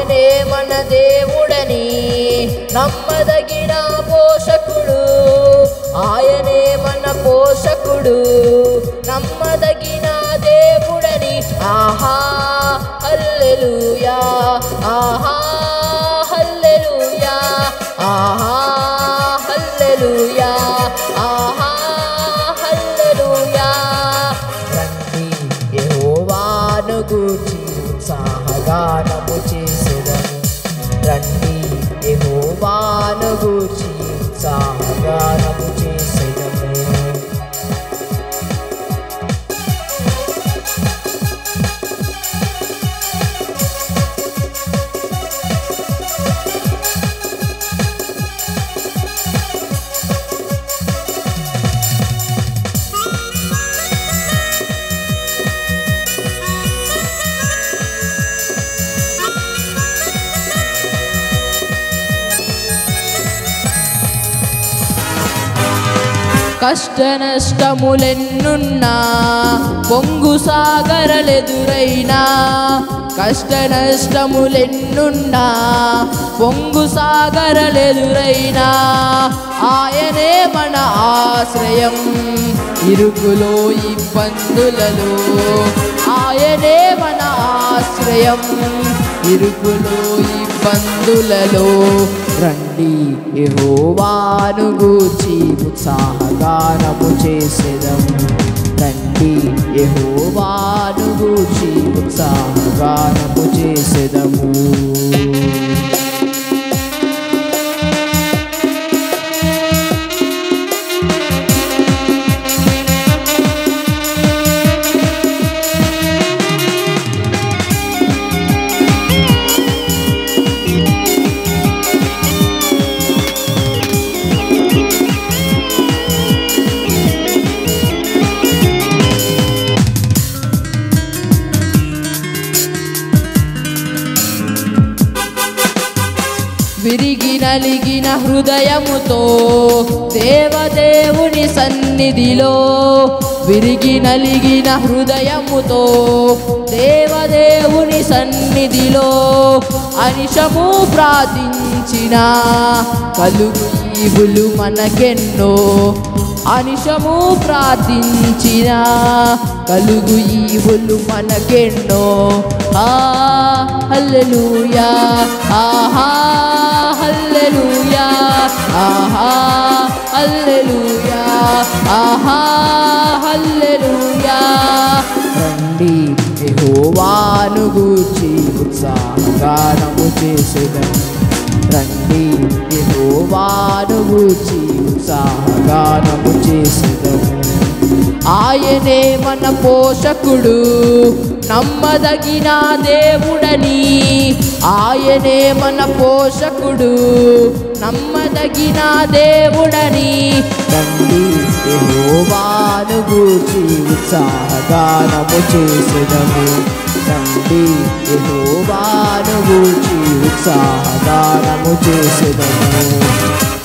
ఆయనే మన దేవుడని నమ్మదగిన పోషకుడు ఆయనే మన పోషకుడు నమ్మదగిన దేవుడని ఆహా హల్లెలూయా ఆహా హల్లెలూయా ఆహా హల్లెలూయా ఆహా హల్లెలూయా రండి యెహోవాను గూర్చి ఉత్సాహగానము చేసేదము రండి యెహోవాను గూర్చి ఉత్సాహగానము చేసేదము కష్ట నష్టములెన్నున్నా పొంగు సాగరలెదురైనా కష్ట నష్టములెన్నున్నా పొంగు సాగరలెదురైనా ఆయనే మన ఆశ్రయం ఇరుకులో ఇబ్బందులలో ఆయనే మన ఆశ్రయం ఇరుకులో ఇబ్బందులలో రండి యెహోవాను గూర్చి ఉత్సాహగానము చేసేదము రండి యెహోవాను గూర్చి ఉత్సాహగానము చేసేదము విరిగి నలిగిన హృదయముతో దేవదేవుని సన్నిధిలో విరిగి నలిగిన హృదయముతో దేవదేవుని సన్నిధిలో అనిశము ప్రార్థించిన కలుగు ఈవులు మనకెన్నో అనిశము ప్రార్థించిన కలుగు ఈవులు మనకెన్నో ఆ హల్లెలూయా ఆహా హల్లెలూయా ఆహా హల్లెలూయా ఆహా హల్లెలూయా రండి యెహోవాను గూర్చి ఉత్సాహగానము చేసేదము రండి యెహోవాను గూర్చి ఉత్సాహగానము చేసేదము ఆయనే మన పోషకుడు నమ్మదగిన దేవుడని ఆయనే మన పోషకుడు నమ్మదగిన దేవుడని రండి యెహోవాను గూర్చి ఉత్సాహగానము చేసేదము రండి యెహోవాను గూర్చి ఉత్సాహగానము చేసేదము